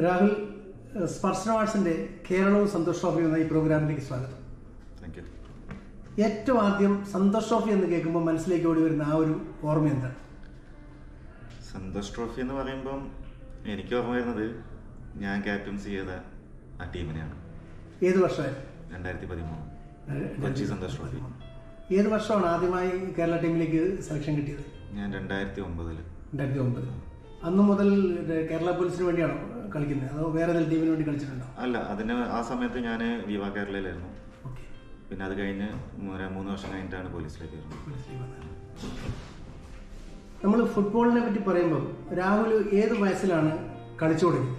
രാഹുൽ ഏഹ്, സ്പർശന ആർട്സിന്റെ കേരളവും സന്തോഷ് ട്രോഫി എന്ന ഈ പ്രോഗ്രാമിലേക്ക് സ്വാഗതം താങ്ക് യു ഏറ്റവും ആദ്യം സന്തോഷ് ട്രോഫി എന്ന് കേൾക്കുമ്പോൾ മനസ്സിലേക്ക് ഓടി വരുന്ന ആ ഒരു ഓർമ്മ എന്താണ് സന്തോഷ് ട്രോഫി എന്ന് പറയുമ്പം എനിക്ക് ഓർമ്മ വരുന്നത് ഞാൻ ക്യാപ്റ്റൻസി ചെയ്ത ആ ടീമിനെയാണ് ഏത് വർഷമായിരുന്നു രണ്ടായിരത്തി പതിമൂന്ന് ഏഹ്, കൊച്ചി സന്തോഷ് ട്രോഫി ഏത് വർഷമാണ് ആദ്യമായി കേരള ടീമിലേക്ക് സെലക്ഷൻ കിട്ടിയത് ഞാൻ രണ്ടായിരത്തി ഒമ്പതില് രണ്ടായിരത്തി ഒമ്പത് അന്ന് മുതൽ കേരള പോലീസിന് വേണ്ടിയാണോ കളിക്കുന്നത് അതോ വേറെ ഏതെങ്കിലും ടീമിന് വേണ്ടി കളിച്ചിട്ടുണ്ടോ അല്ല അതിന് ആ സമയത്ത് ഞാൻ വിവാ കേരളയിലായിരുന്നു ഓക്കെ പിന്നെ അത് കഴിഞ്ഞ് മൂന്ന് മൂന്ന് വർഷം കഴിഞ്ഞിട്ടാണ് പോലീസിലേക്ക് വരുന്നത് നമ്മൾ ഫുട്ബോളിനെ പറ്റി പറയുമ്പോൾ രാഹുൽ ഏത് വയസ്സിലാണ് കളിച്ചു തുടങ്ങിയത്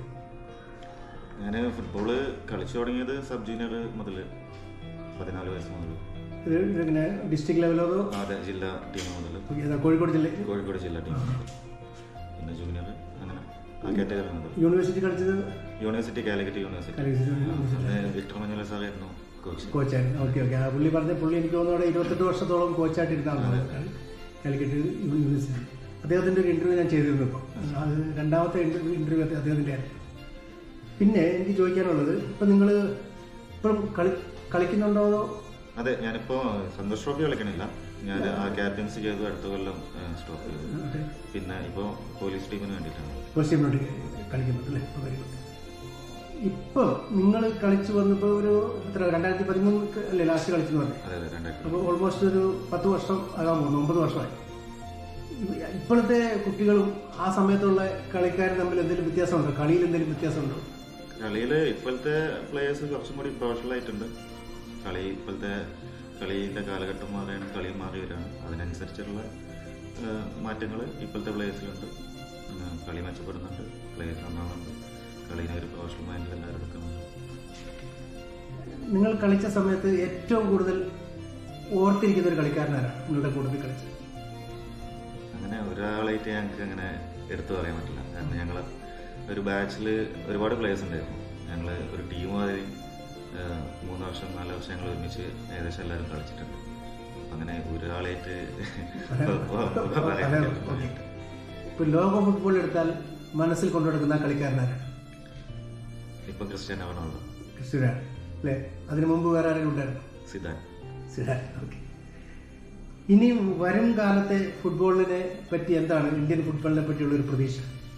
ഞാൻ ഫുട്ബോള് കളിച്ചു തുടങ്ങിയത് സബ് ജൂനിയർ മുതൽ പതിനാല് വയസ്സ് മുതൽ ഇത് ഇങ്ങനെ ഡിസ്ട്രിക്ട് ലെവലോ അതോ അതെ ജില്ലാ ടീം മുതൽ ഏതാ കോഴിക്കോട് ജില്ലയിൽ കോഴിക്കോട് ജില്ലാ ടീം മുതൽ പിന്നെ ജൂനിയർ അങ്ങനെ ആ കാറ്റഗറി മുതൽ യൂണിവേഴ്സിറ്റി കളിച്ചത് university Calicut university Calicut university അന്ന് വിക്ടർ മഞ്ഞുല സാറായിരുന്നു കോച്ച് കോച്ചായിരുന്നു ഓക്കെ ഓക്കെ ആ പുള്ളി പറഞ്ഞ പുള്ളി എനിക്ക് തോന്നുന്നു അവിടെ ഇരുപത്തെട്ട് വർഷത്തോളം കോച്ചായിട്ട് ഇരുന്നാണ് കാലിക്കറ്റ് യൂണിവേഴ്സിറ്റി അദ്ദേഹത്തിൻ്റെ ഒരു ഇൻ്റർവ്യൂ ഞാൻ ചെയ്തിരുന്നു ഇപ്പോൾ അത് രണ്ടാമത്തെ ഇൻ്റർവ്യൂ ഇൻ്റർവ്യൂ അദ്ദേഹത്തിൻ്റെ ആയിരുന്നു പിന്നെ എനിക്ക് ചോദിക്കാനുള്ളത് ഇപ്പം നിങ്ങൾ ഇപ്പോഴും കളി കളിക്കുന്നുണ്ടോ അതോ അതെ ഞാനിപ്പോ സന്തോഷ് ട്രോഫി കളിക്കണില്ല ഞാൻ ആ ക്യാപ്റ്റൻസി ചെയ്തു അടുത്ത കൊല്ലം സ്റ്റോപ്പ് ചെയ്തു പിന്നെ ഇപ്പോ പോലീസ് ടീമിന് വേണ്ടിയിട്ടാണ് പോസിറ്റീവ് വേണ്ടി കളിക്കുന്നുണ്ട് അല്ലേ വെരി ഗുഡ് ഇപ്പം നിങ്ങൾ കളിച്ചു വന്നപ്പോൾ ഒരു എത്ര രണ്ടായിരത്തി പതിമൂന്ന് അല്ലേ ലാസ്റ്റ് കളിച്ചെന്ന് പറഞ്ഞു അതെ അതെ രണ്ടായിരത്തി അപ്പോൾ ഓൾമോസ്റ്റ് ഒരു പത്ത് വർഷം ആകാൻ പോകുന്നു ഒമ്പത് വർഷമായി ഇപ്പോഴത്തെ കുട്ടികളും ആ സമയത്തുള്ള കളിക്കാരും തമ്മിൽ എന്തെങ്കിലും വ്യത്യാസമുണ്ടോ കളിയിൽ എന്തെങ്കിലും വ്യത്യാസമുണ്ടോ കളിയില് ഇപ്പോഴത്തെ പ്ലേയേഴ്സ് കുറച്ചും കൂടി പ്രൊഫഷണൽ ആയിട്ടുണ്ട് കളി ഇപ്പോഴത്തെ കളീന്റെ കാലഘട്ടം മാറിയാണ് കളി മാറി വരികയാണ് അതിനനുസരിച്ചുള്ള മാറ്റങ്ങൾ ഇപ്പോഴത്തെ പ്ലേയേഴ്സിലുണ്ട് പിന്നെ കളി മെച്ചപ്പെടുന്നുണ്ട് പ്ലേയേഴ്സ് നന്നാവുന്നുണ്ട് കളീനെ ഒരു പ്രൊഫഷണൽ മൈൻഡിൽ എല്ലാവരും എടുക്കുന്നുണ്ട് നിങ്ങൾ കളിച്ച സമയത്ത് ഏറ്റവും കൂടുതൽ ഓർത്തിരിക്കുന്ന ഒരു കളിക്കാരനാരാണ് നിങ്ങളുടെ കൂടുതൽ കളിച്ചത് അങ്ങനെ ഒരാളായിട്ട് ഞങ്ങൾക്ക് അങ്ങനെ എടുത്തു പറയാൻ പറ്റില്ല കാരണം ഞങ്ങൾ ഒരു ബാച്ചിൽ ഒരുപാട് പ്ലേയേഴ്സ് ഉണ്ടായിരുന്നു ഞങ്ങൾ ഒരു ടീം മാതിരി ഏഹ്, മൂന്ന് വർഷം നാല് വർഷം ഞങ്ങൾ ഒരുമിച്ച് ഏകദേശം എല്ലാവരും കളിച്ചിട്ടുണ്ട് അപ്പം അങ്ങനെ ഒരാളായിട്ട് പറയാൻ പറ്റില്ല. ഇപ്പൊ ലോക ഫുട്ബോൾ എടുത്താൽ മനസ്സിൽ കൊണ്ടുനടക്കുന്ന ആ കളിക്കാരനാരാണ് ഇപ്പം ക്രിസ്ത്യാനോ റൊണാൾഡോ ക്രിസ്തുരാണ് അല്ലേ അതിനു മുമ്പ് വേറെ ആരെങ്കിലും ഉണ്ടായിരുന്നു സിദാൻ സിഡാൻ ഓക്കെ ഇനി വരും കാലത്തെ ഫുട്ബോളിനെ പറ്റി എന്താണ് ഇന്ത്യൻ ഫുട്ബോളിനെ പറ്റിയുള്ള ഒരു പ്രതീക്ഷ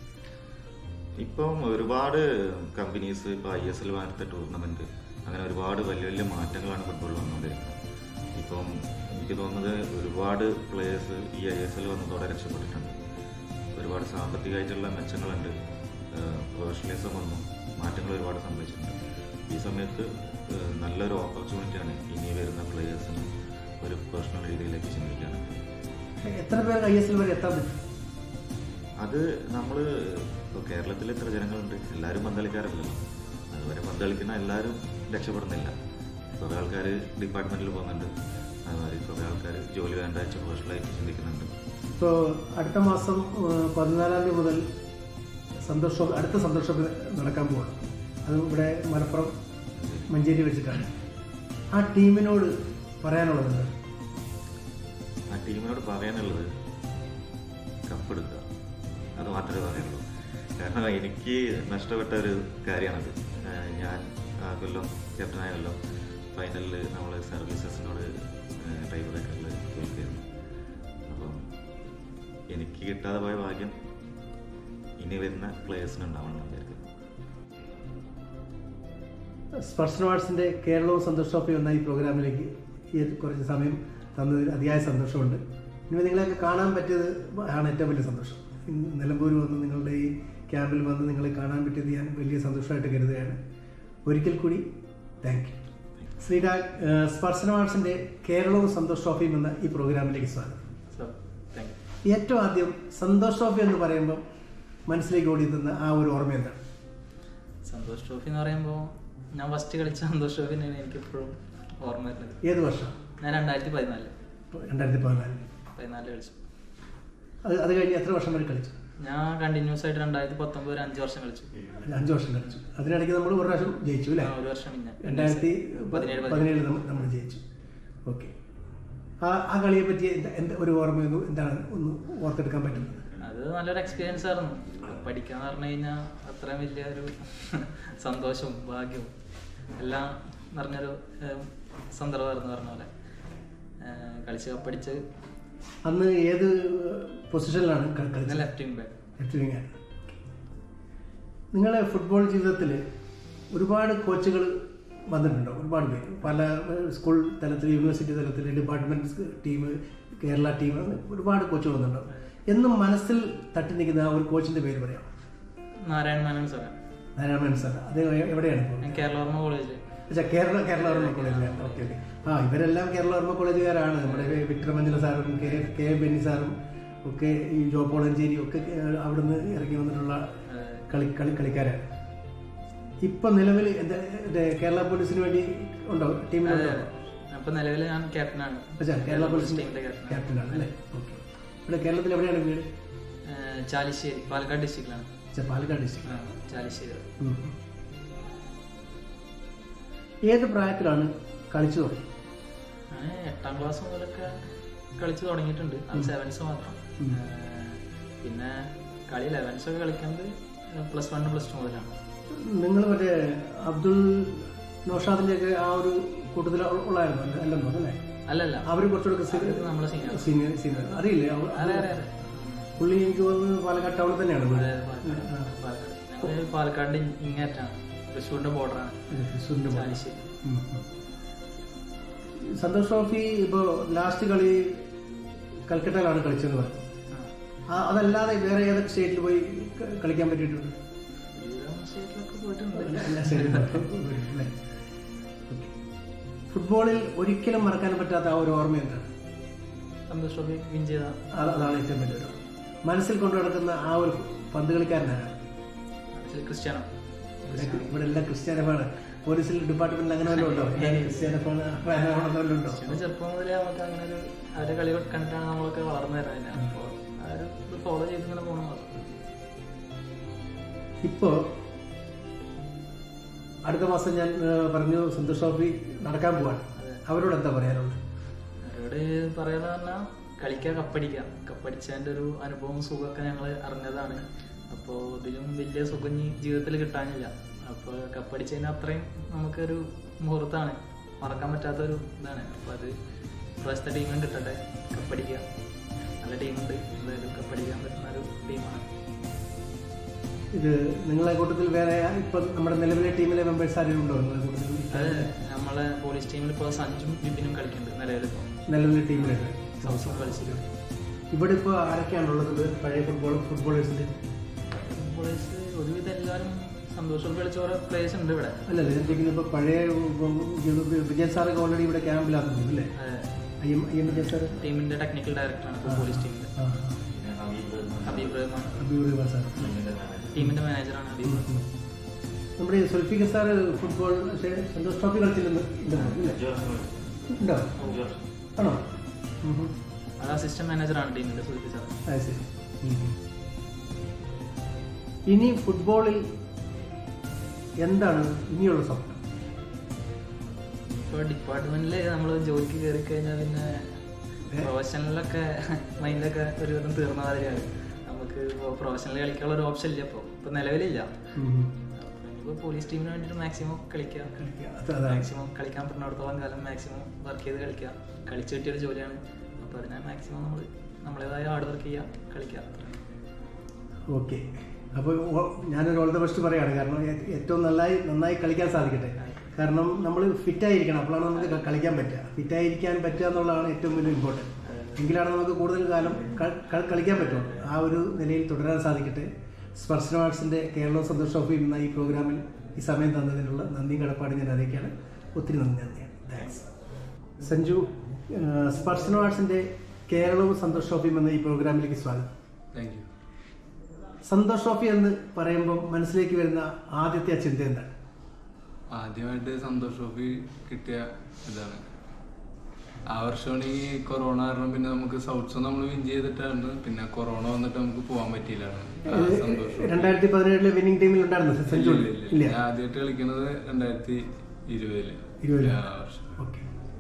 ഇപ്പം ഒരുപാട് കമ്പനീസ് ഇപ്പം ഐ എസ് എൽ പോലത്തെ ടൂർണമെന്റ് അങ്ങനെ ഒരുപാട് വലിയ വലിയ മാറ്റങ്ങളാണ് ഫുട്ബോളിൽ വന്നുകൊണ്ടിരിക്കുന്നത് ഇപ്പം എനിക്ക് തോന്നുന്നത് ഒരുപാട് പ്ലേയേഴ്സ് ഈ ഐ എസ് എൽ വന്നതോടെ രക്ഷപ്പെട്ടിട്ടുണ്ട് ഒരുപാട് സാമ്പത്തികമായിട്ടുള്ള മെച്ചങ്ങളുണ്ട് പ്രൊഫഷണലിസം വന്നു മാറ്റങ്ങൾ ഒരുപാട് സംഭവിച്ചിട്ടുണ്ട് ഈ സമയത്ത് ഏഹ്, നല്ലൊരു ഓപ്പർച്യൂണിറ്റിയാണ് ഇനി വരുന്ന പ്ലേയേഴ്സിന് ഒരു പ്രൊഫഷണൽ രീതിയിലേക്ക് ചിന്തിക്കുകയാണെങ്കിൽ എത്ര പേർക്ക് ഐ എസ് എൽ വരെ എത്താൻ പറ്റും അത് നമ്മൾ ഇപ്പോൾ കേരളത്തിൽ എത്ര ജനങ്ങളുണ്ട് എല്ലാവരും പന്തളിക്കാരല്ലല്ലോ അതുവരെ പന്തളിക്കുന്ന എല്ലാവരും രക്ഷപ്പെടുന്നില്ല കുറേ ആൾക്കാർ ഡിപ്പാർട്ട്മെന്റിൽ പോകുന്നുണ്ട് അതുമാതിരി കുറേ ആൾക്കാർ ജോലി വേണ്ട വെച്ച് പ്രൊഫഷണലായിട്ട് ചിന്തിക്കുന്നുണ്ട് ഇപ്പോൾ അടുത്ത മാസം ഏഹ്, പതിനാലാം തീയതി മുതൽ സന്തോഷം അടുത്ത സന്തോഷം നടക്കാൻ പോവാണ് അത് ഇവിടെ മലപ്പുറം മഞ്ചേരി വെച്ചിട്ടാണ് ആ ടീമിനോട് പറയാനുള്ളത് എന്താണ്? ആ ടീമിനോട് പറയാനുള്ളത് കപ്പെടുക്കുക അത് മാത്രമേ പറയാനുള്ളൂ കാരണം എനിക്ക് നഷ്ടപ്പെട്ട ഒരു കാര്യമാണത് ഏഹ് ഞാൻ ആ കൊല്ലം ക്യാപ്റ്റനായ കൊല്ലം ഫൈനലിൽ നമ്മൾ സർവീസസിനോട് ടൈ ബ്രേക്കറിൽ തോൽക്കുകയായിരുന്നു അപ്പം എനിക്ക് കിട്ടാതെ പോയ ഭാഗ്യം ഇനി വരുന്ന പ്ലേയേഴ്സിന് ഉണ്ടാവണം എന്ന് വിചാരിക്കുന്നു സ്പർശന ആർട്സിന്റെ കേരളവും സന്തോഷ് ട്രോഫി എന്ന ഈ പ്രോഗ്രാമിലേക്ക് ഈ കുറച്ച് സമയം തന്നതിൽ അതിയായ സന്തോഷമുണ്ട് ഇനി നിങ്ങളെയൊക്കെ കാണാൻ പറ്റിയത് ആണ് ഏറ്റവും വലിയ സന്തോഷം ഇന്ന് നിലമ്പൂർ വന്ന് നിങ്ങളുടെ ഈ ക്യാമ്പിൽ വന്ന് നിങ്ങളെ കാണാൻ പറ്റിയത് ഞാൻ വലിയ സന്തോഷമായിട്ട് കരുതുകയാണ് ഒരിക്കൽ കൂടി താങ്ക് യു ശ്രീരാഗ് ഏഹ്, സ്പർശന ആർട്സിന്റെ കേരളവും സന്തോഷ് ട്രോഫിയും എന്ന ഈ പ്രോഗ്രാമിലേക്ക് സ്വാഗതം സോ താങ്ക് യു ഏറ്റവും ആദ്യം സന്തോഷ് ട്രോഫി എന്ന് പറയുമ്പോൾ മനസ്സിലേക്ക് ഓടിയെത്തുന്ന ആ ഒരു ഓർമ്മ എന്താണ് സന്തോഷ് ട്രോഫി എന്ന് പറയുമ്പോൾ ഞാൻ ഫസ്റ്റ് കളിച്ച സന്തോഷ് ട്രോഫി തന്നെയാണ് എനിക്ക് ഇപ്പോഴും ഓർമ്മ വരുന്നത് ഏത് വർഷം ഞാൻ രണ്ടായിരത്തി പതിനാല് രണ്ടായിരത്തി പതിനാലിൽ പതിനാല് കളിച്ചു അത് അത് കഴിഞ്ഞ് എത്ര വർഷം വരെ കളിച്ചു ഞാൻ കണ്ടിന്യൂസ് ആയിട്ട് രണ്ടായിരത്തി പത്തൊമ്പത് ഒരു അഞ്ച് വർഷം കളിച്ചു ഒരു അഞ്ച് വർഷം കളിച്ചു അതിനിടയ്ക്ക് നമ്മൾ ഒരു പ്രാവശ്യം ജയിച്ചു അല്ലേ ആ, ഒരു വർഷം പിന്നെ രണ്ടായിരത്തി പതിനേഴ് പതിനേഴ് നമ്മൾ ജയിച്ചു ഓക്കെ ആ ആ കളിയെ പറ്റി എന്താ എന്താ ഒരു ഓർമ്മയൊന്നും എന്താണ് ഒന്ന് ഓർത്തെടുക്കാൻ പറ്റുന്നത് അത് അത് നല്ലൊരു എക്സ്പീരിയൻസ് ആയിരുന്നു പഠിക്കാന്ന് പറഞ്ഞു കഴിഞ്ഞാൽ അത്രയും വലിയ ഒരു സന്തോഷവും ഭാഗ്യവും എല്ലാം നിറഞ്ഞൊരു ഏഹ്, സന്ദർഭമായിരുന്നു പറഞ്ഞ പോലെ ഏഹ്, കളിച്ച് കപ്പടിച്ച് അന്ന് ഏത് പൊസിഷനിലാണ് ക- കളിച്ചത് left wing back left wing ആണ് നിങ്ങളെ ഫുട്ബോൾ ജീവിതത്തിൽ ഒരുപാട് കോച്ചുകൾ വന്നിട്ടുണ്ടോ ഒരുപാട് പേര് പല ഏഹ്, സ്കൂൾ തലത്തിൽ യൂണിവേഴ്സിറ്റി തലത്തിൽ ഡിപ്പാർട്ട്മെന്റ് ടീം കേരള ടീം അങ്ങനെ ഒരുപാട് കോച്ചുകൾ വന്നിട്ടുണ്ടോ എന്നും മനസ്സിൽ തട്ടി നിൽക്കുന്ന ആ ഒരു കോച്ചിന്റെ പേര് പറയാം നാരായണ മേനോൻ സാറ് നാരായണൻ സാർ അത് എവിടെയാണ് ഇപ്പോൾ ഞാൻ കേരളവർമ്മ കോളേജിൽ പക്ഷേ കേരള കേരള വർമ്മ കോളേജിലാണ് ഓക്കെ ഓക്കെ ആ ഇവരെല്ലാം കേരള വർമ്മ കോളേജുകാരാണ് നമ്മുടെ വിക്ടർ മഞ്ജുല സാറും കെ കെ ബെന്നി സാറും ഒക്കെ ഈ ജോ പോളഞ്ചേരി ഒക്കെ കേ- അവിടുന്ന് ഇറങ്ങി വന്നിട്ടുള്ള കളി കളി കളിക്കാരാണ് ഇപ്പൊ നിലവിൽ എന്താ ഇത് കേരള പോലീസിന് വേണ്ടി ഉണ്ടോ ടീമിലുണ്ടോ അപ്പൊ നിലവിൽ ഞാൻ ക്യാപ്റ്റനാണ് പക്ഷേ കേരള പോലീസിന്റെ ടീമിന്റെ ക്യാപ്റ്റൻ ക്യാപ്റ്റനാണ് അല്ലേ ഓക്കെ ഇവിടെ കേരളത്തിൽ എവിടെയാണ് വീട് ചാലിശ്ശേരി പാലക്കാട് ഡിസ്ട്രിക്റ്റിലാണ് ഛെ, പാലക്കാട് ഡിസ്ട്രിക്ട് ആ, ചാലിശ്ശേരി ഉം. ഏത് പ്രായത്തിലാണ് കളിച്ചു തുടങ്ങി ഞാൻ എട്ടാം ക്ലാസ് മുതലൊക്കെ കളിച്ച് തുടങ്ങിയിട്ടുണ്ട് അത് സെവൻസ് മാത്രം ഉം. ഏഹ് പിന്നെ കളി ലെവൻസ് ഒക്കെ കളിക്കുന്നത് പ്ലസ് വൺ പ്ലസ് ടു മുതലാണ് നിങ്ങൾ മറ്റേ അബ്ദുൾ നൌഷാദിന്റെ ഒക്കെ ആ ഒരു കൂട്ടത്തിൽ ഉള്ളായിരുന്നു അല്ലേ? അല്ലെന്നോ അല്ലേ അല്ലല്ല അവർ കുറച്ചുകൂടെ ഇത് നമ്മളെ സീനിയർ സീനിയർ സീനിയർ അറിയില്ലേ അവ- അതെ അതെ അതെ പുള്ളി എനിക്ക് തോന്നുന്നു പാലക്കാട് ടൗണിൽ തന്നെയാണ് വീട് അതെ, പാലക്കാട്. പാലക്കാട്. ഞങ്ങള് പാലക്കാടിന്റെ ഇങ്ങേറ്റാണ് തൃശ്ശൂരിന്റെ ബോർഡറാണ് തൃശ്ശൂരിന്റെ ഭാഗം. ചാലിശ്ശേരി ഉം, ഉം. സന്തോഷ് ട്രോഫി ഇപ്പോ ലാസ്റ്റ് കളി കൽക്കട്ടയിലാണ് കളിച്ചതെന്ന് പറഞ്ഞു ആ. ആ, അതല്ലാതെ വേറെ ഏതൊക്കെ സ്റ്റേറ്റിൽ പോയി ക- കളിക്കാൻ പറ്റിയിട്ടുണ്ട് ഒരുവിധം സ്റ്റേറ്റിലൊക്കെ പോയിട്ടുണ്ട് എല്ലാ സ്റ്റേറ്റിലും അല്ലേ? ഓക്കേ. ഫുട്ബോളിൽ ഒരിക്കലും മറക്കാൻ പറ്റാത്ത ആ ഒരു ഓർമ്മ എന്താണ് സന്തോഷ് ട്രോഫി വിൻ ചെയ്ത അത് അതാണ് ഏറ്റവും വലിയൊരു മനസ്സിൽ കൊണ്ടു നടക്കുന്ന ആ ഒരു പന്ത് കളിക്കാരനാണ് മനസ്സിൽ ക്രിസ്ത്യാനോ ഇവിടെ എല്ലാം ക്രിസ്ത്യാനമാണ് പോലീസിൽ ഡിപ്പാർട്ട്മെന്റിൽ അങ്ങനെ വല്ലതും ഉണ്ടോ ഞാൻ ക്രിസ്ത്യാനമാണ് ഫാനാണെന്ന് വല്ലതും ഉണ്ടോ ക്രിസ്ത്യാനോ ചെറുപ്പം മുതലേ നമുക്ക് അങ്ങനെ ഒരു അവരുടെ കളി കണ്ടിട്ടാണ് നമ്മളൊക്കെ വളർന്നു വരുന്നത് അപ്പോൾ ആ ഒരു ഇത് ഫോളോ ചെയ്ത് ഇങ്ങനെ പോകണം മാത്രം ഇപ്പോ അടുത്ത മാസം ഞാൻ ആ, പറഞ്ഞു സന്തോഷ് ട്രോഫി നടക്കാൻ പോവാണ് അതെ. അവരോട് എന്താ പറയാനുള്ളത് അവരോട് പറയാന്ന് പറഞ്ഞാൽ കളിക്കുക കപ്പടിക്കുക കപ്പടിച്ചതിൻ്റെ ഒരു അനുഭവവും സുഖമൊക്കെ ഞങ്ങൾ അറിഞ്ഞതാണ് അപ്പോൾ ഇതിലും വലിയ സുഖം ഇനി ജീവിതത്തിൽ കിട്ടാനില്ല അപ്പോൾ കപ്പടിച്ചതിന് അത്രയും നമുക്കൊരു മുഹൂർത്തമാണ് മറക്കാൻ പറ്റാത്തൊരു ഇതാണ് അപ്പോൾ അത് ഇപ്രാവശ്യത്തെ ടീമിന് കിട്ടട്ടെ കപ്പടിക്കുക നല്ല ടീമുണ്ട് എന്തായാലും കപ്പടിക്കാൻ പറ്റുന്ന ഒരു ടീമാണ് ഇത് നിങ്ങളെ കൂട്ടത്തിൽ വേറെ ഇപ്പൊ നമ്മുടെ നിലവിലെ ടീമിലെ മെമ്പേഴ്സ് ആരെങ്കിലും ഉണ്ടോ നിങ്ങളെ കൂട്ടത്തിൽ അത് നമ്മളെ പോലീസ് ടീമിൽ ഇപ്പോൾ സഞ്ജും ബിബിനും കളിക്കുന്നുണ്ട് നിലവിൽ ഇപ്പോൾ നിലവിലെ ടീമിലുണ്ട് സൗസും കളിച്ചിട്ടുണ്ട് ഇവിടെ ഇപ്പോൾ ആരൊക്കെയാണുള്ളത് പഴയ ഫുട്ബോൾ ഫുട്ബോളേഴ്സിന്റെ പോലീസ് ഒരുവിധം എല്ലാവരും സന്തോഷം കളിച്ച ഓരോ പ്ലേയേഴ്സ് ഉണ്ട് ഇവിടെ അല്ലല്ല ഞാൻ ചോദിക്കുന്നത് ഇപ്പോൾ പഴയ ഇപ്പം വിജയൻ സാറൊക്കെ ഓൾറെഡി ഇവിടെ ക്യാമ്പിലാക്കുന്നു അല്ലേ അതെ. I M I M Vijayan sir ടീമിന്റെ ടെക്നിക്കൽ ഡയറക്ടറാണ് ഇപ്പോൾ പോലീസ് ടീമിന്റെ ഹബീബ് റഹ്മാൻ അഭിപ്രായ സാർ ടീമിന്റെ മാനേജറാണ് ഹബീബ് റഹ്മാൻ. നമ്മുടെ ഈ സുൽഫിക സാർ ഫുട്ബോൾ പക്ഷേ സന്തോഷ് ട്രോഫി കളിച്ചില്ലെന്ന് ഇല്ലെന്ന് ഇല്ലേ? ഉണ്ടോ ആണോ ഉം ഉം. അത് അസിസ്റ്റന്റ് മാനേജറാണ് ടീമിന്റെ സുൽഫി സാർ അത് ശരി ഉം ഉം. ഇനി ഫുട്ബോളിൽ എന്താണ് ഇനിയുള്ള സ്വപ്നം ഇപ്പോൾ ഡിപ്പാർട്ട്മെന്റിൽ നമ്മൾ ജോലിക്ക് കയറി കഴിഞ്ഞാൽ പിന്നെ പ്രൊഫഷണലൊക്കെ മൈൻഡൊക്കെ ഒരുവിധം തീർന്ന മാതിരിയാണ് നമുക്ക് ഇപ്പോൾ പ്രൊഫഷണൽ കളിക്കാനുള്ള ഒരു ഓപ്ഷൻ ഇല്ല ഇപ്പോൾ ഇപ്പോൾ നിലവിലില്ല ഉം ഉം. ഇപ്പോൾ പോലീസ് ടീമിന് വേണ്ടിയിട്ട് മാക്സിമം കളിക്കുക അത് അതാണ് മാക്സിമം കളിക്കാൻ പറ്റുന്നിടത്തോളം കാലം മാക്സിമം വർക്ക് ചെയ്ത് കളിക്കുക കളിച്ചു കിട്ടിയൊരു ജോലിയാണ് അപ്പോൾ അതിനെ മാക്സിമം നമ്മൾ നമ്മളേതായ ഹാർഡ് വർക്ക് ചെയ്യുക കളിക്കുക ഓക്കെ അപ്പോൾ ഞാനൊരു ഓൾ ദ ബെസ്റ്റ് പറയാണ് കാരണം ഏ- ഏറ്റവും നന്നായി നന്നായി കളിക്കാൻ സാധിക്കട്ടെ കാരണം നമ്മൾ ഫിറ്റായിരിക്കണം അപ്പോഴാണ് നമുക്ക് ക- കളിക്കാൻ പറ്റുക ഫിറ്റായിരിക്കാൻ പറ്റുക എന്നുള്ളതാണ് ഏറ്റവും വലിയ ഇമ്പോർട്ടൻറ്റ് എങ്കിലാണ് നമുക്ക് കൂടുതൽ കാലം ക- ക- കളിക്കാൻ പറ്റുള്ളൂ ആ ഒരു നിലയിൽ തുടരാൻ സാധിക്കട്ടെ സ്പർശന ആർട്സിൻ്റെ കേരള സന്തോഷ് ട്രോഫി എന്ന ഈ പ്രോഗ്രാമിൽ ഈ സമയം തന്നതിനുള്ള നന്ദിയും കടപ്പാടും ഞാൻ അറിയിക്കുകയാണ് ഒത്തിരി നന്ദി നന്ദിയാണ് താങ്ക്സ് സഞ്ജു ആ, സ്പർശന ആർട്സിൻ്റെ കേരളവും സന്തോഷ് ട്രോഫിയും എന്ന ഈ പ്രോഗ്രാമിലേക്ക് സ്വാഗതം താങ്ക് യു സന്തോഷ് ട്രോഫി എന്ന് പറയുമ്പോൾ മനസ്സിലേക്ക് വരുന്ന ആദ്യത്തെ ആ ചിന്ത എന്താണ് ആദ്യമായിട്ട് സന്തോഷ് ട്രോഫി കിട്ടിയ ഇതാണ് ആ വർഷമാണ് ഈ കൊറോണ കാരണം പിന്നെ നമുക്ക് സൗത്ത്സ് നമ്മൾ വിൻ ചെയ്തിട്ടാണ് പിന്നെ കൊറോണ വന്നിട്ട് നമുക്ക് പോകാൻ പറ്റിയില്ല ആ സന്തോഷ് trophy. രണ്ടായിരത്തി പതിനേഴിലെ വിന്നിംഗ് ടീമിൽ ഉണ്ടായിരുന്നു സെഞ്ചു ഇല്ല, ഇല്ല, ഇല്ല. ഇല്ല ഞാൻ ആദ്യമായിട്ട് കളിക്കുന്നത് രണ്ടായിരത്തി ഇരുപതില് ഇരുപതില്. ആ വർഷം ഓക്കെ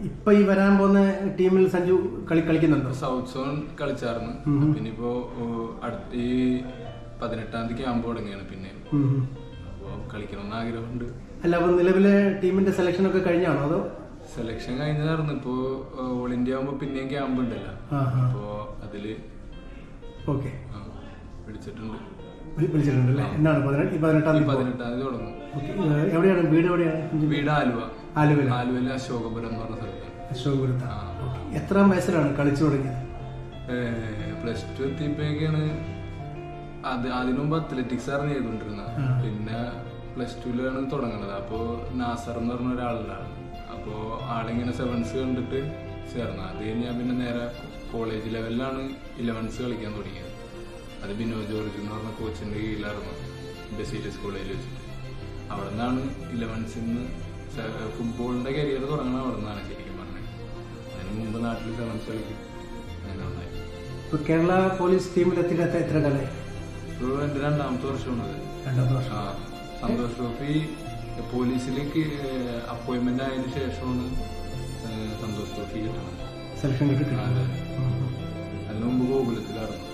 ഇപ്പൊ ഈ വരാൻ പോകുന്ന ടീമിൽ സഞ്ജു കളി കളിക്കുന്നുണ്ടോ സൗത്ത് സോൺ കളിച്ചായിരുന്നു ഉം. പിന്നെ ഇപ്പോ ഓ, അടുത്ത ഈ പതിനെട്ടാം തീയതി ക്യാമ്പ് തുടങ്ങിയാണ് പിന്നെ ഉം ഉം. അപ്പോ കളിക്കണമെന്ന് ആഗ്രഹമുണ്ട് അല്ല അപ്പൊ നിലവിലെ ടീമിന്റെ സെലക്ഷൻ ഒക്കെ കഴിഞ്ഞാണോ അതോ സെലക്ഷൻ കഴിഞ്ഞതായിരുന്നു ഇപ്പോ ഓൾ ഇന്ത്യ ആകുമ്പോ പിന്നെയും ക്യാമ്പ് ഉണ്ടല്ലോ ആ ആ അപ്പോ അതില് ഓക്കെ ആ, വിളിച്ചിട്ടുണ്ട് വിളിച്ചിട്ടുണ്ട് അല്ലേ എന്നാണ് പതിനെട്ട് ഈ പതിനെട്ടാം ഈ തീയതി പതിനെട്ടാം തീയതി തുടങ്ങും ഓക്കെ എവിടെയാണ് വീട് എവിടെയാണ് വീട് ആലുവ ആലുവല ആലുവയിലെ അശോകപുരം എന്ന് പറഞ്ഞ സ്ഥലത്താണ് അശോകപുരത്ത് ആ. എത്രാം വയസ്സിലാണ് കളിച്ചു തുടങ്ങിയത് പ്ലസ് ടു എത്തിയപ്പോഴേക്കാണ് അത് അതിനു മുമ്പ് അത്ലറ്റിക്സ് ആയിരുന്നു ചെയ്തുകൊണ്ടിരുന്നത് ആ. പിന്നെ പ്ലസ് ടുവിലാണ് തുടങ്ങുന്നത് അപ്പോ നാസർ എന്ന് പറഞ്ഞ ഒരാളുണ്ടാണ് അപ്പോ ആളിങ്ങനെ സെവൻസ് കണ്ടിട്ട് ചേർന്നു അത് കഴിഞ്ഞ് ഞാൻ പിന്നെ നേരെ കോളേജ് ലെവലിലാണ് ഇലവൻസ് കളിക്കാൻ തുടങ്ങിയത് അത് ബിനോദ് ജോർജ് എന്ന് പറഞ്ഞ കോച്ചിന്റെ കീഴിലായിരുന്നു ബസീലിയസ് കോളേജിൽ വെച്ചിട്ട് അവിടെ നിന്നാണ് ഇലവൻസിൽ നിന്ന് ഫുട്ബോളിന്റെ കരിയർ തുടങ്ങുന്നത് അവിടെ നിന്നാണ് ശരിക്കും പറഞ്ഞത് അതിന് മുമ്പ് നാട്ടിൽ സെവൻസ് കളിക്കും അങ്ങനെ ഉണ്ടായി ഇപ്പൊ കേരള പോലീസ് ടീമിൽ എത്തിയിട്ട് എത്ര- എത്ര കാലമായി ഇപ്പോൾ എൻ്റെ രണ്ടാമത്തെ വർഷമാണത് രണ്ടാമത്തെ വർഷം ആ സന്തോഷ് ട്രോഫി പോലീസിലേക്ക് അപ്പോയിന്റ്മെന്റ് ആയതിനു ശേഷമാണ് ഏഹ്, സന്തോഷ് ട്രോഫി കിട്ടുന്നത് സെലക്ഷൻ കിട്ടി അതെ. അതിനു മുമ്പ് ഗോകുലത്തിലായിരുന്നു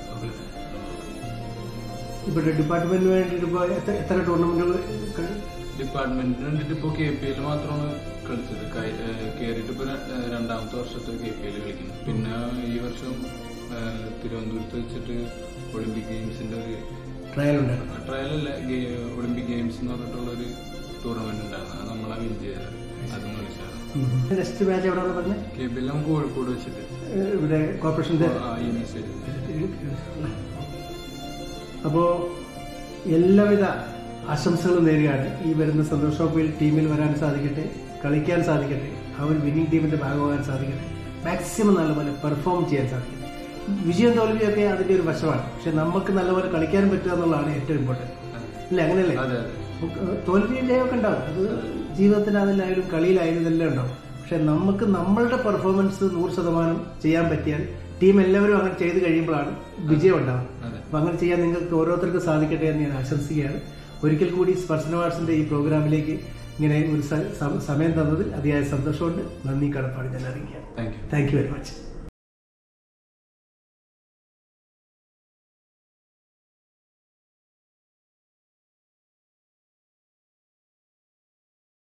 ഇവിടെ ഡിപ്പാർട്ട്മെന്റിന് വേണ്ടിയിട്ട് ഇപ്പൊ എത്ര- എത്ര ടൂർണമെന്റുകൾ ഡിപ്പാർട്ട്മെന്റിന് വേണ്ടിട്ട് ഇപ്പോൾ കെ പി എൽ മാത്രമാണ് കളിച്ചത് കയറിയിട്ട് ഇപ്പോൾ രണ്ടാമത്തെ വർഷത്തെ കെ പി എൽ കളിക്കുന്നു പിന്നെ ഈ വർഷം ഏഹ്, തിരുവനന്തപുരത്ത് വെച്ചിട്ട് ഒളിമ്പിക് ഗെയിംസിന്റെ ഒരു ട്രയൽ ഉണ്ടായിരുന്നു ട്രയലല്ല ഗെ- ഒളിമ്പിക് ഗെയിംസ് എന്ന് പറഞ്ഞിട്ടുള്ള ഒരു ടൂർണമെന്റ് ഉണ്ടായിരുന്നു അത് നമ്മളെ വിൻ ചെയ്തത് അതും കളിച്ചാണ് നെക്സ്റ്റ് മാച്ച് എവിടെയാണ് പറഞ്ഞത് കെ പി എൽ നമുക്ക് കോഴിക്കോട് വെച്ചിട്ട് ഏഹ് ഇവിടെ കോർപ്പറേഷന്റെ ആ, ഈ മെസ്സേജ് അപ്പോൾ എല്ലാവിധ ആശംസകളും നേരുകയാണ് ഈ വരുന്ന സന്തോഷ് ട്രോഫിയിൽ ടീമിൽ വരാൻ സാധിക്കട്ടെ കളിക്കാൻ സാധിക്കട്ടെ ആ ഒരു വിന്നിംഗ് ടീമിന്റെ ഭാഗമാകാൻ സാധിക്കട്ടെ മാക്സിമം നല്ലപോലെ പെർഫോം ചെയ്യാൻ സാധിക്കട്ടെ വിജയം തോൽവിയൊക്കെ അതിന്റെ ഒരു വശമാണ് പക്ഷെ നമുക്ക് നല്ലപോലെ കളിക്കാൻ പറ്റുക എന്നുള്ളതാണ് ഏറ്റവും ഇമ്പോർട്ടൻറ്റ് അല്ലേ അങ്ങനെയല്ലേ അതെ അതെ നമുക്ക് തോൽവിയും ജയമൊക്കെ ഉണ്ടാവും അത് ജീവിതത്തിൽ അതിലായാലും കളിയിലായാലും ഇതെല്ലാം ഉണ്ടാവും പക്ഷെ നമുക്ക് നമ്മളുടെ പെർഫോമൻസ് നൂറ് ശതമാനം ചെയ്യാൻ പറ്റിയാൽ ടീം എല്ലാവരും അങ്ങനെ ചെയ്ത് കഴിയുമ്പോഴാണ് വിജയം ഉണ്ടാവുന്നത് അതെ. അപ്പൊ അങ്ങനെ ചെയ്യാൻ നിങ്ങൾക്ക് ഓരോരുത്തർക്കും സാധിക്കട്ടെ എന്ന് ഞാൻ ആശംസിക്കുകയാണ് ഒരിക്കൽ കൂടി സ്പർശന വാട്സിന്റെ ഈ പ്രോഗ്രാമിലേക്ക് ഇങ്ങനെ ഒരു സ- സമയം തന്നതിൽ അതിയായ സന്തോഷമുണ്ട് നന്ദി കടപ്പാട് ഞാൻ അറിയിക്കുകയാണ് thank you thank you very much